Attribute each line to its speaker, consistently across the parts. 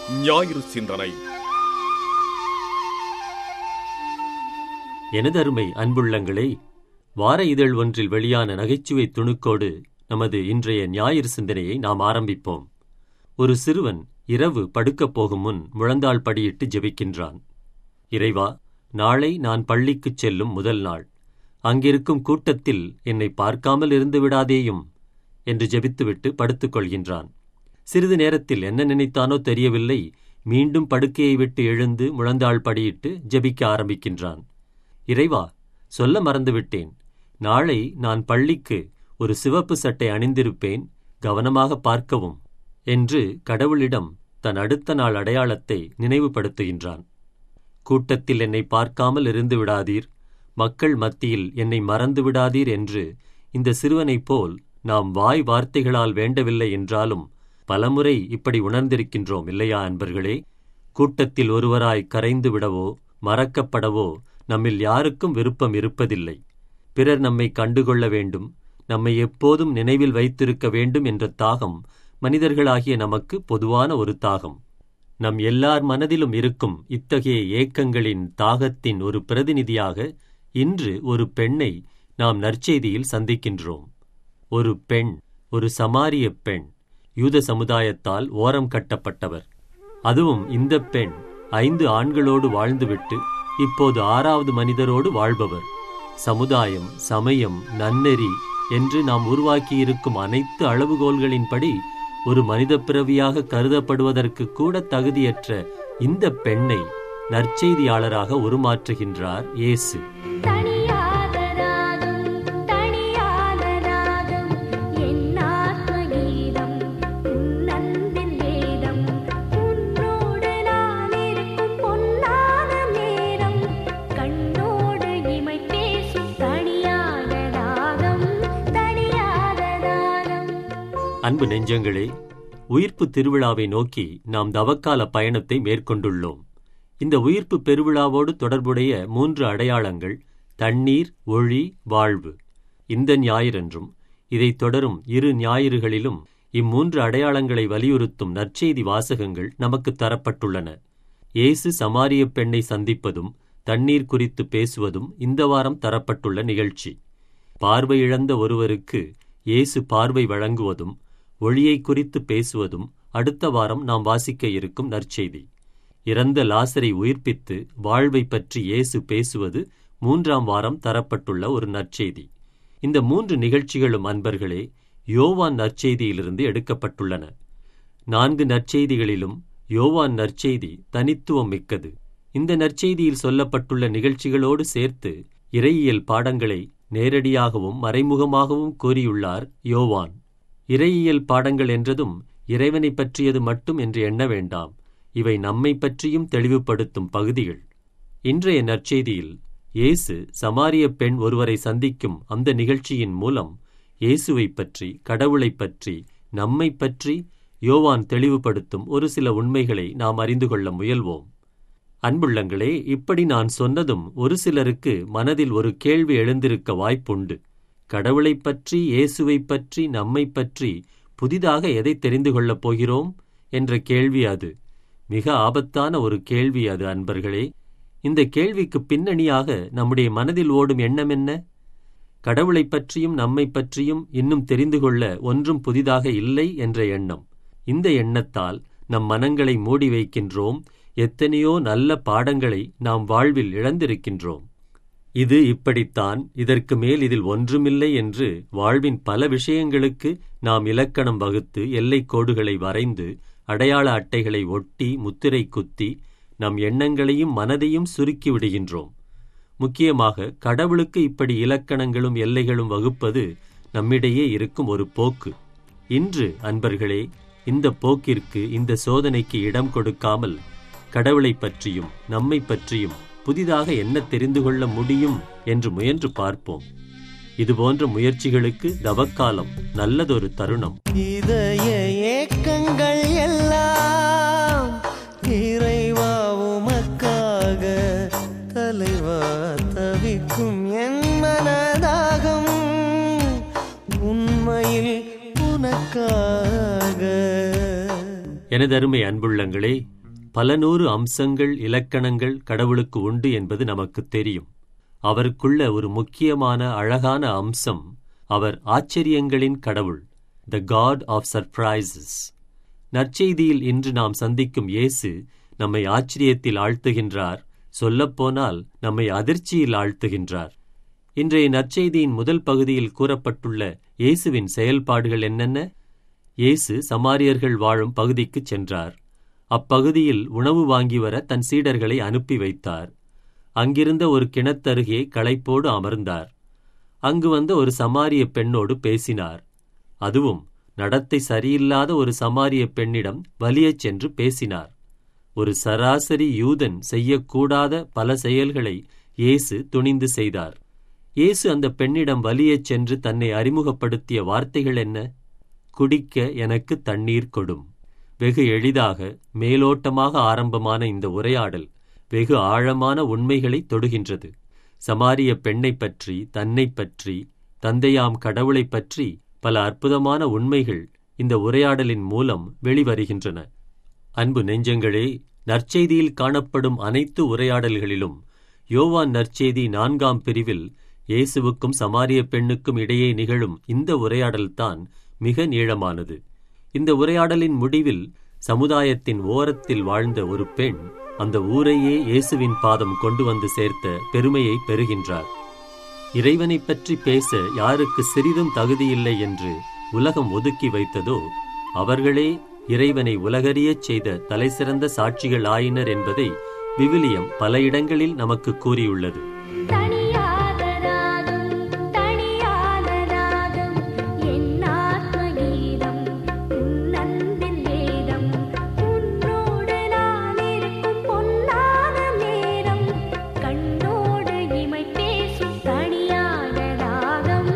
Speaker 1: ஞாயிறு சிந்தனை
Speaker 2: எனதருமை அன்புள்ளங்களே வார இதழ் ஒன்றில் வெளியான நகைச்சுவை துணுக்கோடு நமது இன்றைய ஞாயிறு சிந்தனையை நாம் ஆரம்பிப்போம் ஒரு சிறுவன் இரவு படுக்கப் போகும் முன் முழந்தாள் படியிட்டு ஜெபிக்கின்றான் இறைவா நாளை நான் பள்ளிக்குச் செல்லும் முதல் நாள் அங்கிருக்கும் கூட்டத்தில் என்னை பார்க்காமல் இருந்து விடாதேயும் என்று ஜெபித்துவிட்டு படுத்துக் கொள்கின்றான் சிறிது நேரத்தில் என்ன நினைத்தானோ தெரியவில்லை மீண்டும் படுக்கையை விட்டு எழுந்து முழந்தாள் படியிட்டு ஜெபிக்க ஆரம்பிக்கின்றான் இறைவா சொல்ல மறந்துவிட்டேன் நாளை நான் பள்ளிக்கு ஒரு சிவப்பு சட்டை அணிந்திருப்பேன் கவனமாக பார்க்கவும் என்று கடவுளிடம் தன் அடுத்த நாள் அடையாளத்தை நினைவுபடுத்துகின்றான் கூட்டத்தில் என்னை பார்க்காமல் இருந்து விடாதீர் மக்கள் மத்தியில் என்னை மறந்து விடாதீர் என்று இந்த சிறுவனைப் போல் நாம் வாய் வார்த்தைகளால் வேண்டவில்லை என்றாலும் பலமுறை இப்படி உணர்ந்திருக்கின்றோம் இல்லையா அன்பர்களே கூட்டத்தில் ஒருவராய் கரைந்து விடவோ மறக்கப்படவோ நம்மில் யாருக்கும் விருப்பம் இருப்பதில்லை பிறர் நம்மை கண்டுகொள்ள வேண்டும் நம்மை எப்போதும் நினைவில் வைத்திருக்க வேண்டும் என்ற தாகம் மனிதர்களாகிய நமக்கு பொதுவான ஒரு தாகம் நம் எல்லார் மனதிலும் இருக்கும் இத்தகைய ஏக்கங்களின் தாகத்தின் ஒரு பிரதிநிதியாக இன்று ஒரு பெண்ணை நாம் நற்செய்தியில் சந்திக்கின்றோம் ஒரு பெண் ஒரு சமாரிய பெண் யூத சமுதாயத்தால் ஓரம் கட்டப்பட்டவர் அதுவும் இந்த பெண் ஐந்து ஆண்களோடு வாழ்ந்துவிட்டு இப்போது ஆறாவது மனிதரோடு வாழ்பவர் சமுதாயம் சமயம் நன்னெறி என்று நாம் உருவாக்கியிருக்கும் அனைத்து அளவுகோல்களின்படி ஒரு மனித பிறவியாக கருதப்படுவதற்கு கூட தகுதியற்ற இந்த பெண்ணை நற்செய்தியாளராக உருமாற்றுகின்றார் இயேசு
Speaker 3: தனியாத ராகம் தனியாத ராகம் என் ஆத்ம கீதம் உன் அன்பின் வேதம் உன்னோடு நான் இருக்கும் பொன்னான நேரம் கண்ணோடு இமை பேசும் தனியாத ராகம் தனியாத ராகம்
Speaker 2: அன்பு நெஞ்சங்களே உயிர்ப்பு திருவிழாவை நோக்கி நாம் தவக்கால பயணத்தை மேற்கொண்டுள்ளோம் இந்த உயிர்ப்பு பெருவிழாவோடு தொடர்புடைய மூன்று அடையாளங்கள் தண்ணீர் ஒளி வாழ்வு இந்த ஞாயிறன்றும் இதைத் தொடரும் இரு ஞாயிறுகளிலும் இம்மூன்று அடையாளங்களை வலியுறுத்தும் நற்செய்தி வாசகங்கள் நமக்கு தரப்பட்டுள்ளன இயேசு சமாரிய பெண்ணை சந்திப்பதும் தண்ணீர் குறித்து பேசுவதும் இந்த வாரம் தரப்பட்டுள்ள நிகழ்ச்சி பார்வை இழந்த ஒருவருக்கு இயேசு பார்வை வழங்குவதும் ஒளியை குறித்து பேசுவதும் அடுத்த வாரம் நாம் வாசிக்க இருக்கும் நற்செய்தி இறந்த லாசரை உயிர்ப்பித்து வாழ்வை பற்றி இயேசு பேசுவது மூன்றாம் வாரம் தரப்பட்டுள்ள ஒரு நற்செய்தி இந்த மூன்று நிகழ்ச்சிகளும் அன்பர்களே யோவான் நற்செய்தியிலிருந்து எடுக்கப்பட்டுள்ளன நான்கு நற்செய்திகளிலும் யோவான் நற்செய்தி தனித்துவம் மிக்கது இந்த நற்செய்தியில் சொல்லப்பட்டுள்ள நிகழ்ச்சிகளோடு சேர்த்து இறையியல் பாடங்களை நேரடியாகவும் மறைமுகமாகவும் கூறியுள்ளார் யோவான் இறையியல் பாடங்கள் என்றதும் இறைவனை பற்றியது மட்டும் என்று எண்ண வேண்டாம் இவை நம்மை பற்றியும் தெளிவுபடுத்தும் பகுதிகள் இன்றைய நற்செய்தியில் இயேசு சமாரிய பெண் ஒருவரை சந்திக்கும் அந்த நிகழ்ச்சியின் மூலம் இயேசுவைப் பற்றி கடவுளைப் பற்றி நம்மைப் பற்றி யோவான் தெளிவுபடுத்தும் ஒரு சில உண்மைகளை நாம் அறிந்து கொள்ள முயல்வோம் அன்புள்ளங்களே இப்படி நான் சொன்னதும் ஒரு சிலருக்கு மனதில் ஒரு கேள்வி எழுந்திருக்க வாய்ப்புண்டு கடவுளைப் பற்றி இயேசுவைப் பற்றி நம்மைப் பற்றி புதிதாக எதை தெரிந்து கொள்ளப் போகிறோம் என்ற கேள்வி அது மிக ஆபத்தான ஒரு கேள்வி அது அன்பர்களே இந்த கேள்விக்கு பின்னணியாக நம்முடைய மனதில் ஓடும் எண்ணம் என்ன கடவுளைப் பற்றியும் நம்மைப் பற்றியும் இன்னும் தெரிந்து கொள்ள ஒன்றும் புதிதாக இல்லை என்ற எண்ணம் இந்த எண்ணத்தால் நம் மனங்களை மூடி வைக்கின்றோம் எத்தனையோ நல்ல பாடங்களை நாம் வாழ்வில் இழந்திருக்கின்றோம் இது இப்படித்தான் இதற்கு மேல் இதில் ஒன்றுமில்லை என்று வாழ்வின் பல விஷயங்களுக்கு நாம் இலக்கணம் வகுத்து எல்லைக் கோடுகளை வரைந்து அடையாள அட்டைகளை ஒட்டி முத்திரை குத்தி நம் எண்ணங்களையும் மனதையும் சுருக்கி விடுகின்றோம் முக்கியமாக கடவுளுக்கு இப்படி இலக்கணங்களும் எல்லைகளும் வகுப்பது நம்மிடையே இருக்கும் ஒரு போக்கு இன்று அன்பர்களே இந்த போக்கிற்கு இந்த சோதனைக்கு இடம் கொடுக்காமல் கடவுளைப் பற்றியும் நம்மை பற்றியும் புதிதாக என்ன தெரிந்து கொள்ள முடியும் என்று முயன்று பார்ப்போம் இதுபோன்ற முயற்சிகளுக்கு தவக்காலம் நல்லதொரு தருணம்
Speaker 4: இதய ஏக்கங்கள் எல்லாம் இறைவா உமக்காக தலைவா தவிக்கும் என் மனதாகம் உண்மையில் உனக்காக
Speaker 2: எனதருமை அன்புள்ளங்களே பல நூறு அம்சங்கள் இலக்கணங்கள் கடவுளுக்கு உண்டு என்பது நமக்கு தெரியும் அவருக்குள்ள ஒரு முக்கியமான அழகான அம்சம் அவர் ஆச்சரியங்களின் கடவுள் த காட் ஆஃப் சர்ப்ரைசஸ் நற்செய்தியில் இன்று நாம் சந்திக்கும் இயேசு நம்மை ஆச்சரியத்தில் ஆழ்த்துகின்றார் சொல்லப்போனால் நம்மை அதிர்ச்சியில் ஆழ்த்துகின்றார் இன்றைய நற்செய்தியின் முதல் பகுதியில் கூறப்பட்டுள்ள இயேசுவின் செயல்பாடுகள் என்னென்ன இயேசு சமாரியர்கள் வாழும் பகுதிக்குச் சென்றார் அப்பகுதியில் உணவு வாங்கி வர தன் சீடர்களை அனுப்பி வைத்தார் அங்கிருந்த ஒரு கிணத்தருகே களைப்போடு அமர்ந்தார் அங்கு வந்த ஒரு சமாரிய பெண்ணோடு பேசினார் அதுவும் நடத்தை சரியில்லாத ஒரு சமாரிய பெண்ணிடம் வலியச் சென்று பேசினார் ஒரு சராசரி யூதன் செய்யக்கூடாத பல செயல்களை இயேசு துணிந்து செய்தார் இயேசு அந்த பெண்ணிடம் வலியச் சென்று தன்னை அறிமுகப்படுத்திய வார்த்தைகள் என்ன குடிக்க எனக்கு தண்ணீர் கொடும் வெகு எளிதாக மேலோட்டமாக ஆரம்பமான இந்த உரையாடல் வெகு ஆழமான உண்மைகளை தொடுகின்றது சமாரிய பெண்ணைப் பற்றி தன்னைப் பற்றி தந்தையாம் கடவுளைப் பற்றி பல அற்புதமான உண்மைகள் இந்த உரையாடலின் மூலம் வெளிவருகின்றன அன்பு நெஞ்சங்களே நற்செய்தியில் காணப்படும் அனைத்து உரையாடல்களிலும் யோவான் நற்செய்தி நான்காம் பிரிவில் இயேசுவுக்கும் சமாரிய பெண்ணுக்கும் இடையே நிகழும் இந்த உரையாடல்தான் மிக நீளமானது இந்த உரையாடலின் முடிவில் சமுதாயத்தின் ஓரத்தில் வாழ்ந்த ஒரு பெண் அந்த ஊரையே இயேசுவின் பாதம் கொண்டு வந்து சேர்த்த பெருமையை பெறுகின்றார் இறைவனைப் பற்றி பேச யாருக்கு சிறிதும் தகுதியில்லை என்று உலகம் ஒதுக்கி வைத்ததோ அவர்களே இறைவனை உலகறியச் செய்த தலைசிறந்த சாட்சிகள் ஆயினர் என்பதை விவிலியம் பல இடங்களில் நமக்கு கூறியுள்ளது
Speaker 3: தனியாத ராகம் தனியாத ராகம் என் ஆத்ம கீதம் உன் அன்பின் வேதம் உன்னோடு நான் இருக்கும் பொன்னான நேரம் கண்ணோடு இமை பேசும் தனியாத ராகம்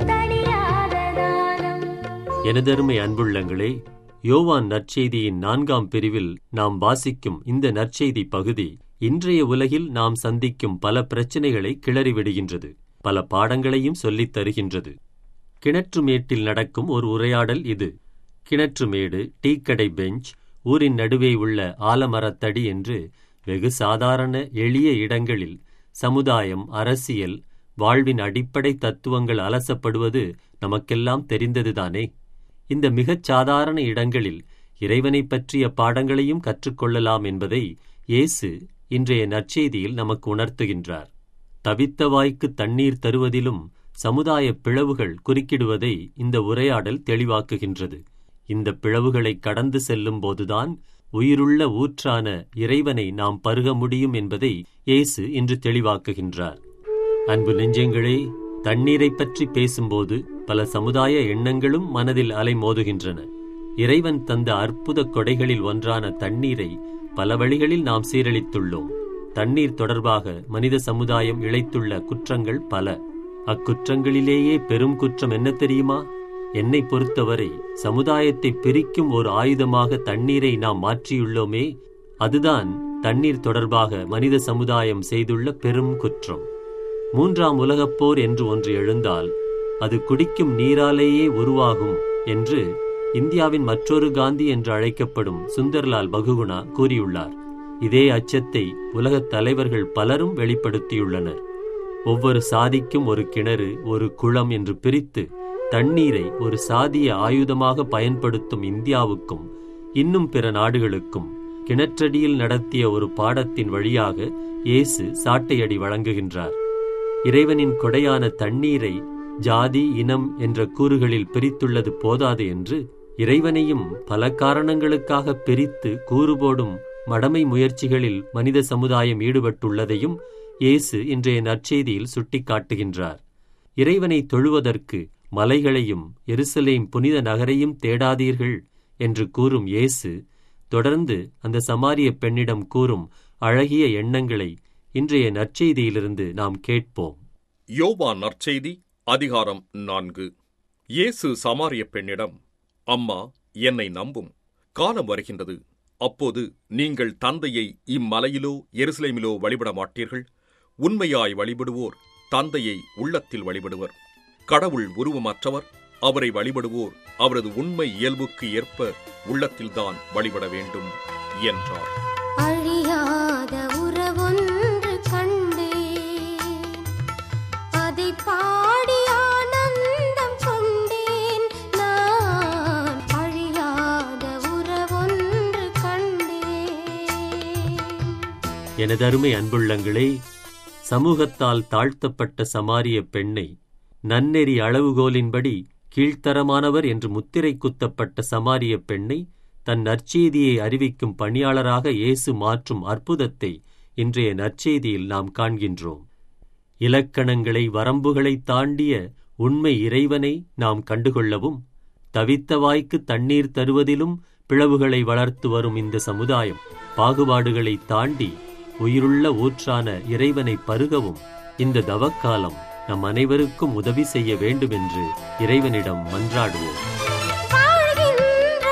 Speaker 3: தனியாத ராகம்
Speaker 2: எனதருமை அன்புள்ளங்களே யோவான் நற்செய்தியின் நான்காம் பிரிவில் நாம் வாசிக்கும் இந்த நற்செய்தி பகுதி இன்றைய உலகில் நாம் சந்திக்கும் பல பிரச்சனைகளை கிளறிவிடுகின்றது பல பாடங்களையும் சொல்லித் தருகின்றது கிணற்று மேட்டில் நடக்கும் ஒரு உரையாடல் இது கிணற்று மேடு டீக்கடை பெஞ்ச் ஊரின் நடுவே உள்ள ஆலமரத்தடி என்று வெகு சாதாரண எளிய இடங்களில் சமுதாயம் அரசியல் வாழ்வின் அடிப்படை தத்துவங்கள் அலசப்படுவது நமக்கெல்லாம் தெரிந்ததுதானே இந்த மிகச் சாதாரண இடங்களில் இறைவனைப் பற்றிய பாடங்களையும் கற்றுக்கொள்ளலாம் என்பதை இயேசு இன்றைய நற்செய்தியில் நமக்கு உணர்த்துகின்றார் தவித்த வாய்க்கு தண்ணீர் தருவதிலும் சமுதாய பிளவுகள் குறுக்கிடுவதை இந்த உரையாடல் தெளிவாக்குகின்றது இந்த பிளவுகளை கடந்து செல்லும் போதுதான் உயிருள்ள ஊற்றான இறைவனை நாம் பருக முடியும் என்பதை இயேசு இன்று தெளிவாக்குகின்றார் அன்பு நெஞ்சங்களே தண்ணீரைப் பற்றி பேசும்போது பல சமுதாய எண்ணங்களும் மனதில் அலைமோதுகின்றன இறைவன் தந்த அற்புத கொடைகளில் ஒன்றான தண்ணீரை பல வழிகளில் நாம் சீரழித்துள்ளோம் தண்ணீர் தொடர்பாக மனித சமுதாயம் இழைத்துள்ள குற்றங்கள் பல அக்குற்றங்களிலேயே பெரும் குற்றம் என்ன தெரியுமா என்னை பொறுத்தவரை சமுதாயத்தை பிரிக்கும் ஒரு ஆயுதமாக தண்ணீரை நாம் மாற்றியுள்ளோமே அதுதான் தண்ணீர் தொடர்பாக மனித சமுதாயம் செய்துள்ள பெரும் குற்றம் மூன்றாம் உலகப் போர் என்று ஒன்று எழுந்தால் அது குடிக்கும் நீராலேயே உருவாகும் என்று இந்தியாவின் மற்றொரு காந்தி என்று அழைக்கப்படும் சுந்தர்லால் பகுகுணா கூறியுள்ளார் இதே அச்சத்தை உலகத் தலைவர்கள் பலரும் வெளிப்படுத்தியுள்ளனர் ஒவ்வொரு சாதிக்கும் ஒரு கிணறு ஒரு குளம் என்று பிரித்து தண்ணீரை ஒரு சாதிய ஆயுதமாக பயன்படுத்தும் இந்தியாவுக்கும் இன்னும் பிற நாடுகளுக்கும் கிணற்றடியில் நடத்திய ஒரு பாடத்தின் வழியாக இயேசு சாட்டையடி வழங்குகின்றார் இறைவனின் கொடையான தண்ணீரை ஜாதி இனம் என்ற கூறுகளில் பிரித்துள்ளது போதாது என்று இறைவனையும் பல காரணங்களுக்காக பிரித்து கூறுபோடும் மடமை முயற்சிகளில் மனித சமுதாயம் ஈடுபட்டுள்ளதையும் இயேசு இன்றைய நற்செய்தியில் சுட்டிக்காட்டுகின்றார் இறைவனை தொழுவதற்கு மலைகளையும் எருசலேம் புனித நகரையும் தேடாதீர்கள் என்று கூறும் இயேசு தொடர்ந்து அந்த சமாரிய பெண்ணிடம் கூறும் அழகிய எண்ணங்களை இன்றைய நற்செய்தியிலிருந்து நாம் கேட்போம்
Speaker 1: யோவான் நற்செய்தி அதிகாரம் நான்கு இயேசு சமாரிய பெண்ணிடம் அம்மா என்னை நம்பும் காலம் வருகின்றது அப்போது நீங்கள் தந்தையை இம்மலையிலோ எருசலேமிலோ வழிபட மாட்டீர்கள் உண்மையாய் வழிபடுவோர் தந்தையை உள்ளத்தில் வழிபடுவர் கடவுள் உருவமற்றவர் அவரை வழிபடுவோர் அவரது உண்மை இயல்புக்கு ஏற்ப உள்ளத்தில்தான் வழிபட வேண்டும் என்றார்
Speaker 2: எனதருமை அன்புள்ளங்களே சமூகத்தால் தாழ்த்தப்பட்ட சமாரிய பெண்ணை நன்னெறி அளவுகோலின்படி கீழ்த்தரமானவர் என்று முத்திரை குத்தப்பட்ட சமாரிய பெண்ணை தன் நற்செய்தியை அறிவிக்கும் பணியாளராக இயேசு மாற்றும் அற்புதத்தை இன்றைய நற்செய்தியில் நாம் காண்கின்றோம் இலக்கணங்களை வரம்புகளை தாண்டிய உண்மை இறைவனை நாம் கண்டுகொள்ளவும் தவித்த வாய்க்கு தண்ணீர் தருவதிலும் பிளவுகளை வளர்த்து வரும் இந்த சமுதாயம் பாகுபாடுகளை தாண்டி உயிருள்ள ஊற்றான இறைவனை பருகவும் இந்த தவக்காலம் நம் அனைவருக்கும் உதவி செய்ய வேண்டும் என்று இறைவனிடம் மன்றாடுவோம்
Speaker 3: வாழ்கின்ற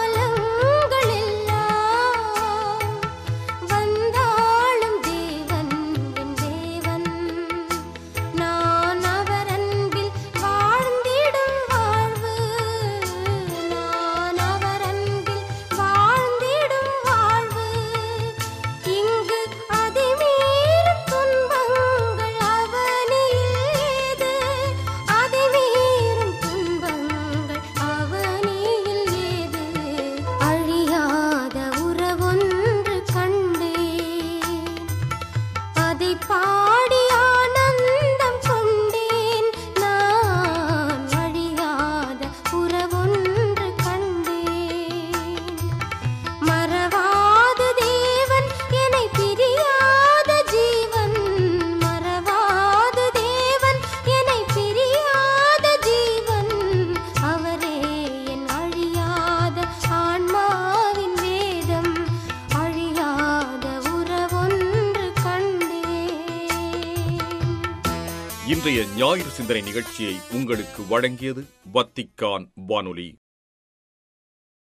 Speaker 3: காலங்களெல்லாம் வந்தாளும் தேவன் என் தேவன் நான் அவர் அன்பில் வாழ்ந்திடும் வாழ்வு நான் அவர் அன்பில் வாழ்ந்திடும் வாழ்வு இங்கு அதிமீறும் துன்பங்கள் அவனியில் ஏது அதிமீறும் துன்பங்கள் அவனியில் ஏது அழியாத உறவொன்று கண்டேன் அதை பாடி ஆனந்தம் கொண்டேன் நான் அழியாத உறவொன்று கண்டேன் மறவாது தேவன் என்னை பிரியாத ஜீவன் மறவாது தேவன் என்னை பிரியாத ஜீவன் அவரே என் அழியாத ஆன்மாவின் வேதம் அழியாத உறவொன்று கண்டேன்
Speaker 1: இன்றைய ஞாயிறு சிந்தனை நிகழ்ச்சியை உங்களுக்கு வழங்கியது வத்திக்கான் வானொலி